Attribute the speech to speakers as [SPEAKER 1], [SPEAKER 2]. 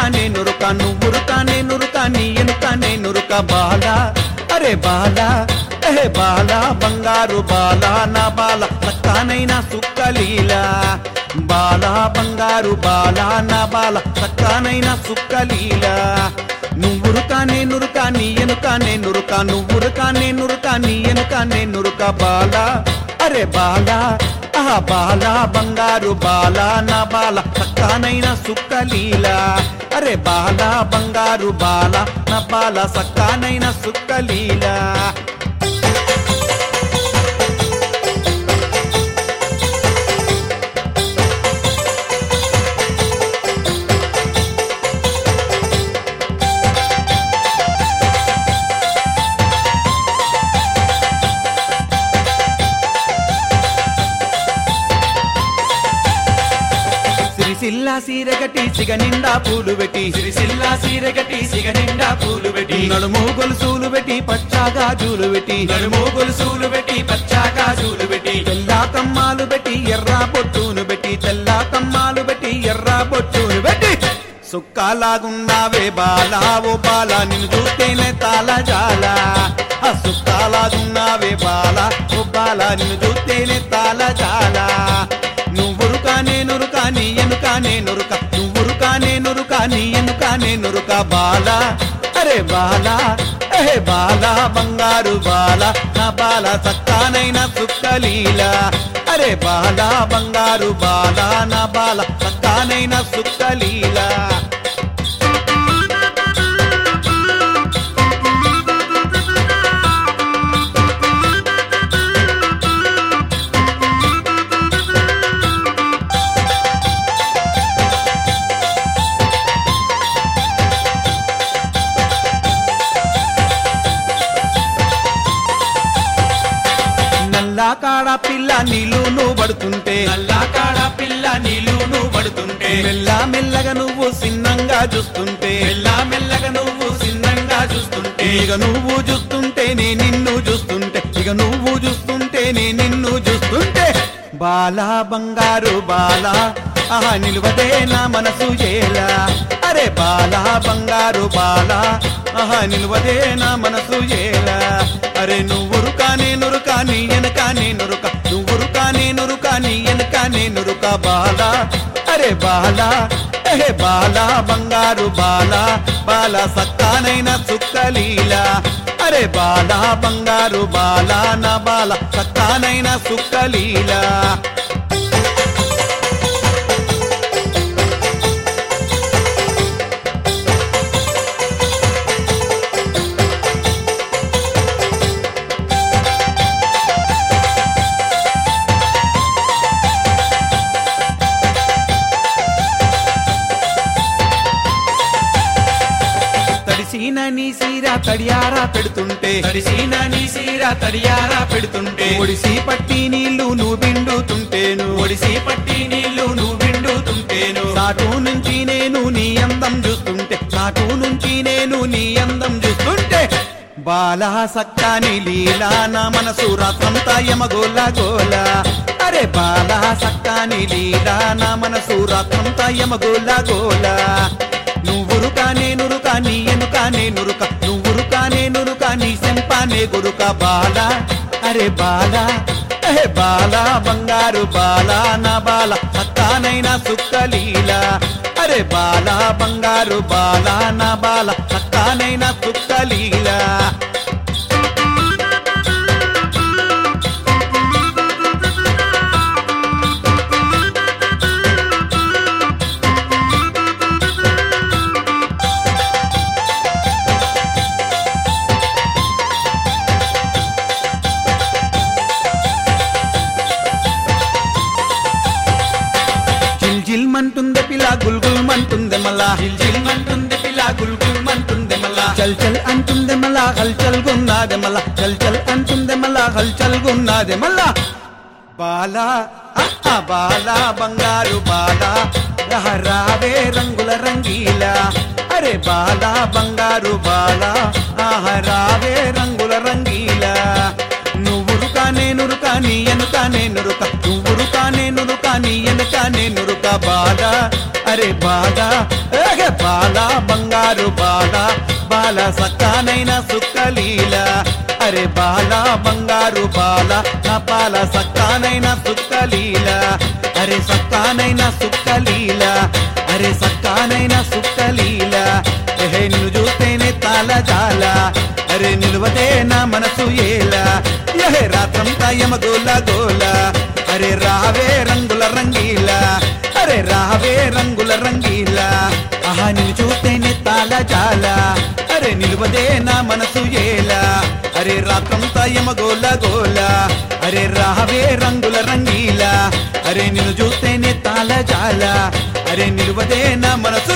[SPEAKER 1] నేనురుక నువ్వురుక నేనురుక నీ ఎనుక నేనురుక బాల అరే బాల ఏ బాల బంగారు బాల నా బాల సక్కానైన సుక్కలీలా బాల బంగారు బాల నా బాల సక్కానైన సుక్కలీలా నువ్వురుక నేనురుక నీ ఎనుక నేనురుక నువ్వురుక నేనురుక నీ ఎనుక నేనురుక బాల అరే బాల ఆహా బాల బంగారు బాల నా బాల సక్కానైన సుక్కలీలా అరే బాల బంగారు బాల నా బాల సక్కానైన సుక్కలీలా సిరిసిల్ల సీరగటి సిగ నిండా పూలు పెట్టి
[SPEAKER 2] సిరిసిల్ల సీరగటి సిగ నిండా పూలు పెట్టి
[SPEAKER 1] నడుము గొలుసులు పెట్టి పచ్చాగా జూలు పెట్టి
[SPEAKER 2] నడుము గొలుసులు పెట్టి పచ్చా గాజులు పెట్టి
[SPEAKER 1] తెల్లా కమ్మాలు పెట్టి ఎర్ర బొట్టును పెట్టి తెల్లా కమ్మాలు పెట్టి ఎర్ర బొట్టును పెట్టి సుక్కాలాగున్నావే బాలా ఓ బాలా నిన్ను చూస్తేనే తాళ జాల ఆ సుక్కాలాగున్నావే బాలా ఓ బాలా నిన్ను చూస్తేనే తాళ జాల నువ్వురుక నేనురుక నీ ఎనుక నేనురుక నువ్వురుక నేనురుక నీ ఎనుక నేనురుక బాలా అరే బాలా ఏ బాలా బంగారు బాల నా బాల సక్కానైన సుక్కలీలా అరే బాలా బంగారు బాల నా బాల సక్కానైన సుక్కలీలా నల్లా కాడ పిల్ల నీళ్లు పడుతుంటే
[SPEAKER 2] నల్లా కాడ పిల్ల నీళ్లు పడుతుంటే
[SPEAKER 1] మెల్ల మెల్లగా నువ్వు సిన్నంగా చూస్తుంటే
[SPEAKER 2] మెల్ల మెల్లగా నువ్వు సిన్నంగా చూస్తుంటే
[SPEAKER 1] ఇక నువ్వు చూస్తుంటే నే నిన్ను చూస్తుంటే ఇక నువ్వు చూస్తుంటే నే నిన్ను చూస్తుంటే బాలా బంగారు బాలా ఆహా నిలువదే నా మనసు ఏలా అరే బాలా బంగారు బాలా ఆహా నిలువదే నా మనసు ఏలా అరే నువ్వురు కానీ నురుక నీ ఎనక నేనురుక నువ్వురు కానీ నురుక నీ ఎనక నేనురుక బాలా అరే బాలా ఏ బాలా బంగారు బాలా బాల సక్కానైన సుక్కలీలా అరే బాలా బంగారు బాలా నా బాల సక్కానైన సుక్కలీలా తడిసిన నీ సీర తడియారా పెడుతుంటే
[SPEAKER 2] తడిసిన నీ సీర తడియారా పెడుతుంటే
[SPEAKER 1] ఒడిసి పట్టి నీళ్లు నువ్వు బిండుతుంటేను
[SPEAKER 2] ఒడిసి పట్టి నీళ్లు నువ్వు బిండుతుంటేను
[SPEAKER 1] నాటు నుంచి నేను నీ అందం చూస్తుంటే నాటు నుంచి నేను నీ అందం చూస్తుంటే బాలా సక్కాని లీలా నా మనసు రాత్రంతా యమగోల గోల అరే బాలా సక్కాని లీలా నా మనసు రాత్రంతా యమగోల గోల నువ్వురుక నేనురుక నీ ఎనుక నేనురుక నువ్వురుక నేనురుక నీ సెంపానే గురుక బాల అరే బాల ఏ బాల బంగారు బాల నా బాల సత్తానైనా సుక్కలీలా అరే బాల బంగారు బాల నా బాల సత్తానైనా సుక్కలీలా జిల్ జిల్ మంటుందే పిల్ల గుల్ గుల్ మంటుందే మళ్ళా
[SPEAKER 2] జిల్ జిల్ మంటుంది పిల్ల గుల్ గుల్ మంటుంది మళ్ళా
[SPEAKER 1] చల్ చల్ అంటుందే మళ్ళా హల్చల్ గున్నాదే మళ్ళా చల్ చల్ అంటుందే మళ్ళా హల్చల్ గున్నాదే మళ్ళా బాలా అహ బాలా బంగారు బాలా రహ రావే రంగుల రంగీలా అరే బాలా బంగారు బాలా ఆహ రావే రంగుల రంగీలా నువ్వురుక నేనురుక నీ ఎనుక నేనురుక నువ్వురుక నేనురుక నీ ఎనుక నేనురుక బాలా అరే అరే బాల ఏగే బాల బంగారు బాల బాల సక్కానైన సుక్కలీల అరే బాల బంగారు బాల నా బాల సక్కానైన సుక్కలీల అరే సక్కానైన సుక్కలీల అరే సక్కానైన సుక్కలీల ఏహే నిన్ను చూస్తేనే తాళ జాల అరే నిలువదే నా మనసు ఏలా ఏహే రాత్రంతా యమగోల గోల అరే రావే రంగుల రంగీల అరే రావే రంగుల రంగీల ఆహా నిన్ను చూస్తేనే తాళ జాల అరే నిలువదే నా మనసు ఏలా అరే రాత్రంతా యమగోల గోల అరే రావే రంగుల రంగీల అరే నిన్ను చూస్తేనే తాళ జాల అరే నిలువదే నా మనసు